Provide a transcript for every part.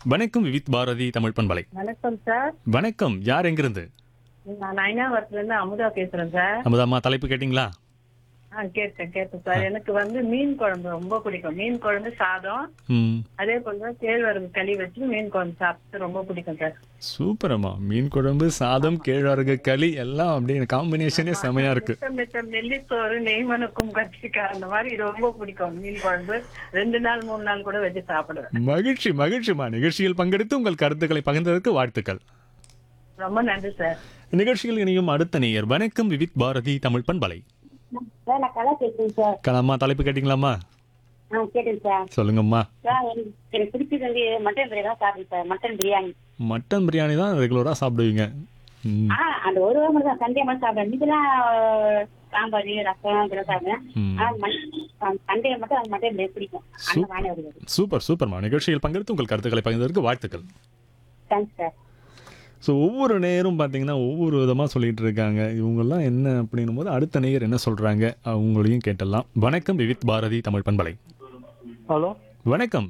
வணக்கம் விவித் பாரதி தமிழ் பண்பலை வணக்கம் சார் வணக்கம் யார் எங்கிருந்து நான் நயனாவரத்துல இருந்து அமுதா பேசுறேன் சார் அமுதாம்மா தலைப்பு கேட்டிங்களா ஆ கேட்டேன் கேட்டேன் சார் எனக்கு வந்து மீன் குழம்பு ரொம்ப பிடிக்கும் மீன் குழம்பு சாதம் ம் அதே போல கேழ்வரகு களி வச்சு மீன் குழம்பு சாப்பிட்டு ரொம்ப பிடிக்கும் சார் சூப்பரம்மா மீன் குழம்பு சாதம் கேழ்வரகு களி எல்லாம் அப்படியே காம்பினேஷனே செமையா இருக்கு மிச்சம் மிச்சம் நெல்லிச்சோறு நெய்மனுக்கும் கத்திரிக்காய் அந்த மாதிரி ரொம்ப பிடிக்கும் மீன் குழம்பு ரெண்டு நாள் மூணு நாள் கூட வச்சு சாப்பிடுவேன் மகிழ்ச்சி மகிழ்ச்சிமா நிகழ்ச்சியில் பங்கெடுத்து உங்கள் கருத்துக்களை பகிர்ந்ததற்கு வாழ்த்துக்கள் ரொம்ப நன்றி சார் நிகழ்ச்சியில் இணையும் அடுத்த நேயர் வணக்கம் விவித் பாரதி தமிழ் பண்பலை சார் நான் கலா பேசுறேன் சார் கலாமா தலைப்பு கேட்டிங்களாம்மா ஆ கேட்டேன் சார் சொல்லுங்கம்மா சார் எனக்கு எனக்கு பிடிச்சது வந்து மட்டன் பிரியாணி தான் சாப்பிடுவேன் sir mutton biryani mutton biryani தான் ரெகுலராக சாப்பிடுவீங்க ம் ஆ அந்த ஒரு வாரம் மட்டும் தான் சண்டே மட்டும் சாப்பிடுவேன் இதெல்லாம் சாம்பார் ரசம் இதெல்லாம் சாப்பிடுவேன் ம். ஆனா சண்டே மட்டும் அந்த மட்டன் பிரியாணி பிடிக்கும் அந்த வாணி வருது சூப்பர் சூப்பர்மா நிகழ்ச்சியில் பங்கெடுத்து உங்கள் கருத்துக்களை பகிர்ந்ததற்கு வாழ்த்துக்கள் தேங்க்ஸ் சார் ஸோ ஒவ்வொரு நேயரும் பார்த்தீங்கன்னா ஒவ்வொரு விதமாக சொல்லிட்டு இருக்காங்க இவங்கெல்லாம் என்ன அப்படின்னும் போது அடுத்த நேயர் என்ன சொல்கிறாங்க அவங்களையும் கேட்டலாம் வணக்கம் விவித் பாரதி தமிழ் பண்பலை ஹலோ வணக்கம்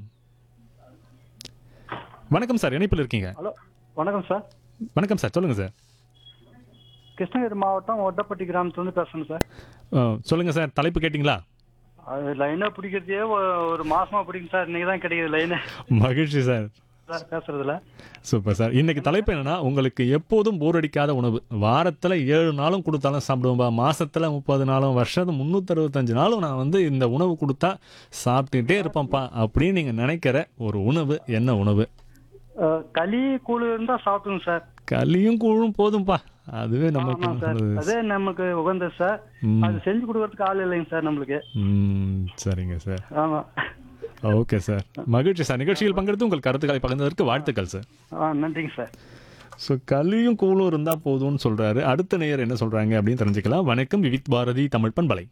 வணக்கம் சார் இணைப்பில் இருக்கீங்க ஹலோ வணக்கம் சார் வணக்கம் சார் சொல்லுங்கள் சார் கிருஷ்ணகிரி மாவட்டம் ஒட்டப்பட்டி கிராமத்துலேருந்து பேசுகிறேன் சார் அஹ், சொல்லுங்க சார் தலைப்பு கேட்டிங்களா அது லைனாக பிடிக்கிறதே ஒ- ஒரு மாசமா பிடிக்கும் சார் இன்னைக்கு தான் கிடைக்குது லைனு மகிழ்ச்சி சார் சார் பேசுறதுல சூப்பர் சார் இன்னைக்கு தலைப்பு என்னன்னா உங்களுக்கு எப்போதும் போர் அடிக்காத உணவு வாரத்தில் ஏழு நாளும் கொடுத்தாலும் சாப்பிடுவோம்பா மாசத்துல முப்பது நாளும் வருஷத்து முந்நூற்றறுபத்தஞ்சு நாளும் நான் வந்து இந்த உணவு கொடுத்தா சாப்பிட்டுட்டே இருப்பேன்ப்பா அப்படின்னு நீங்கள் நினைக்கிற ஒரு உணவு என்ன உணவு அஹ், களி கூழ் இருந்தால் சாப்பிட்டுங்க சார் களியும் கூழும் போதும்பா அதுவே நமக்கு ஆமாம் சார் நல்லது. அதே நமக்கு உகந்தது சார் ம். அது செஞ்சு கொடுக்கறதுக்கு ஆள் இல்லைங்க சார் நம்மளுக்கு ம் சரிங்க சார் ஆமாம் ஓகே சார் மகிழ்ச்சி சார் நிகழ்ச்சியில் பங்கெடுத்து உங்கள் கருத்துக்களை பகிர்ந்ததற்கு வாழ்த்துக்கள் சார் ஆ நன்றிங்க சார் ஸோ களியும் கூழும் இருந்தால் போதும்னு சொல்கிறாரு அடுத்த நேயர் என்ன சொல்கிறாங்க அப்படின்னு தெரிஞ்சுக்கலாம் வணக்கம் விவித் பாரதி தமிழ் பண்பலை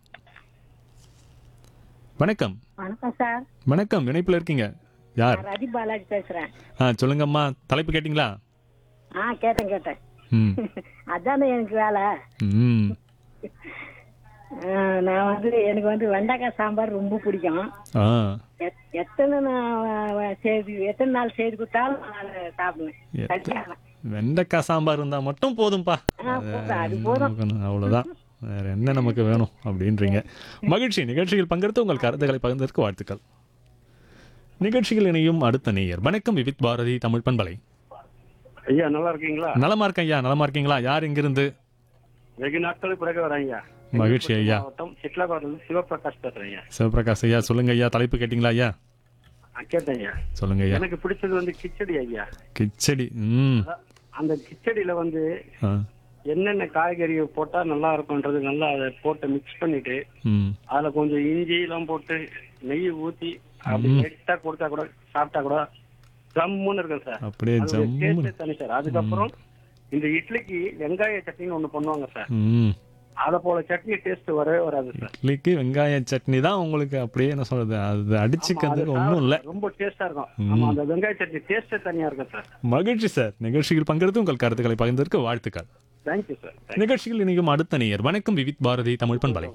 வணக்கம் வணக்கம் சார் வணக்கம் இணைப்பில் இருக்கீங்க யார் நான் ரதி பாலாஜி பேசுறேன் ஆ சொல்லுங்கம்மா தலைப்பு கேட்டிங்களா ஆ கேட்டேன் கேட்டேன் ம் அதானே எனக்கு வேலை ம் ஆ, நான் வந்து எனக்கு வந்து வெண்டைக்காய் சாம்பார் ரொம்ப பிடிக்கும் ஆ எத்- எத்தனை நான் செய்து எத்தனை நாள் செய்து கொடுத்தாலும் நான் சாப்பிடுவேன் எத்தனை- கல்யாணம் வெண்டைக்காய் சாம்பார் இருந்தால் மட்டும் போதும்ப்பா ஆ, போதும், அது போதும். நமக்கு அவ்வளோதான் வேற என்ன நமக்கு வேணும் அப்படின்றீங்க மகிழ்ச்சி நிகழ்ச்சியில் பங்கெடுத்து உங்கள் கருத்துக்களை பகிர்ந்ததற்கு வாழ்த்துக்கள் நிகழ்ச்சியில் இணையும் அடுத்த நேயர் வணக்கம் விவித் பாரதி தமிழ் பண்பலை ஐயா நல்லா இருக்கீங்களா நலமா இருக்கேன் ஐயா நலமா இருக்கீங்களா யார் இங்கிருந்து வெகு நாட்களுக்கு பிறகு வரேன் ஐயா மகிழ்ச்சி ஐயா மாவட்டம் சிட்லாபாட்டில் சிவபிரகாஷ் பேசுறேன் ஐயா சிவபிரகாஷ் ஐயா சொல்லுங்க ஐயா தலைப்பு கேட்டிங்களா ஐயா ஆ, கேட்டேன் ஐயா சொல்லுங்க ஐயா எனக்கு பிடிச்சது வந்து கிச்சடி ஐயா கிச்சடி ம் அந்த கிச்சடியில வந்து ஆ என்னென்ன காய்கறி போட்டா நல்லா இருக்கும்ன்றது நல்லா அதை போட்டு மிக்ஸ் பண்ணிட்டு ம் அதுல கொஞ்சம் இஞ்சி எல்லாம் போட்டு நெய் ஊத்தி அப்படி லைட்டா கொடுத்தா கூட சாப்பிட்டா கூட ஜம்முன்னு இருக்கும் சார் அப்படியே ஜம்மு டேஸ்டே தனி சார் அதுக்கப்புறம் இந்த இட்லிக்கு வெங்காய சட்னின்னு ஒண்ணு பண்ணுவாங்க சார் ம் அத போல சட்னி டேஸ்ட் வரவே வராது சார் இட்லிக்கு வெங்காய சட்னி தான் உங்களுக்கு அப்படியே என்ன சொல்றது அது அடிச்சுக்கிறதுக்கு ஒன்றும் இல்லை ரொம்ப டேஸ்டா இருக்கும் ஆமா அந்த வெங்காய சட்னி டேஸ்டே தனியா இருக்கும் சார் மகிழ்ச்சி சார் நிகழ்ச்சியில் பங்கெடுத்து உங்கள் கருத்துக்களை பகிர்ந்ததற்கு வாழ்த்துக்கள் தேங்க்யூ சார் நிகழ்ச்சியில் இணையும் அடுத்த நேயர் வணக்கம் விவித் பாரதி தமிழ் பண்பலை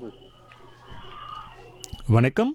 வணக்கம்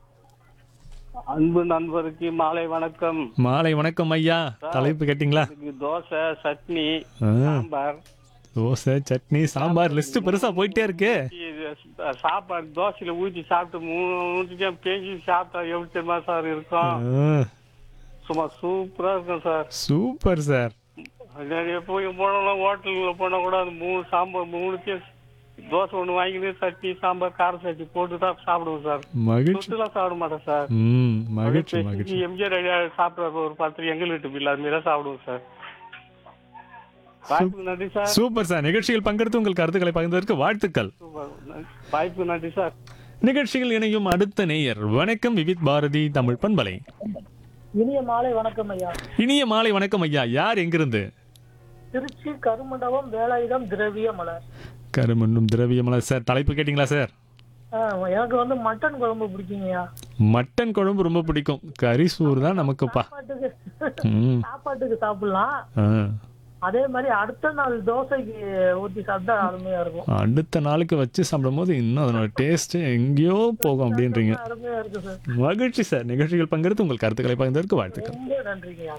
அன்பு நண்பருக்கு மாலை வணக்கம் மாலை வணக்கம் ஐயா தலைப்பு கேட்டிங்களா இதுக்கு தோசை சட்னி ஆ, சாம்பார் தோசை சட்னி சாம்பார் லிஸ்ட் பெருசா போயிட்டே இருக்கு இது சாப்பாடு தோசையில ஊற்றி சாப்பிட்டு மூணு ஊற்றிட்டே பேசி சாப்பிட்டா எப்படி தெரியுமா சார் இருக்கும் ஆ, சும்மா சூப்பரா இருக்கும் சார் சூப்பர் சார் நிறைய போய் போனாலும் ஹோட்டலுக்குள்ள போனா கூட அந்த மூணு சாம்பார் மூணுத்தையும் தோசை ஒண்ணு வாங்கிட்டு சட்னி சாம்பார் கார சட்னி போட்டு தான் சாப்பிடுவோம் சார் மகிழ்ச்சி சுட்டுலாம் சாப்பிட மாட்டேன் சார் ம் மகிழ்ச்சி அப்படியே மகிழ்ச்சி பேசிட்டு எம்ஜிஆர் ஐயா சாப்பிட்ற ஒரு பத்து எங்கள் வீட்டு பிள்ளை அது மாதிரி தான் சாப்பிடுவோம் சார் வாய்ப்புக்கு நன்றி சார் சூப்பர் சார் நிகழ்ச்சியில் பங்கெடுத்து உங்கள் கருத்துக்களை பகிர்ந்ததற்கு வாழ்த்துக்கள் சூப்பர். வாய்ப்புக்கு நன்றி சார் நிகழ்ச்சியில் இணையும் அடுத்த நேயர் வணக்கம் விவித் பாரதி தமிழ் பண்பலை இனிய மாலை வணக்கம் ஐயா இனிய மாலை வணக்கம் ஐயா யார் எங்கிருந்து திருச்சி கருமண்டபம் வேலாயுதம் திரவிய மலர் கருமண்ணும் திரவியமலர் சார் தலைப்பு கேட்டிங்களா சார் ஆ, எனக்கு வந்து மட்டன் குழம்பு பிடிக்குங்கய்யா மட்டன் குழம்பு ரொம்ப பிடிக்கும் கறி சோறு தான் நமக்குப்பா சாப்பாட்டுக்கு ம் சாப்பாட்டுக்கு சாப்பிடலாம் ஆ. அதே மாதிரி அடுத்த நாள் தோசைக்கு ஊத்தி சாப்பிட்டா அருமையா இருக்கும் அடுத்த நாளுக்கு வச்சு சாப்பிடும்போது இன்னும் அதனோட டேஸ்ட் எங்கேயோ போகும் அப்படின்றீங்க அருமையா இருக்கு சார் மகிழ்ச்சி சார் நிகழ்ச்சிகள் பங்கெடுத்து உங்கள் கருத்துக்களை பகிர்ந்ததற்கு வாழ்த்துக்கள் ரொம்ப நன்றிங்கய்யா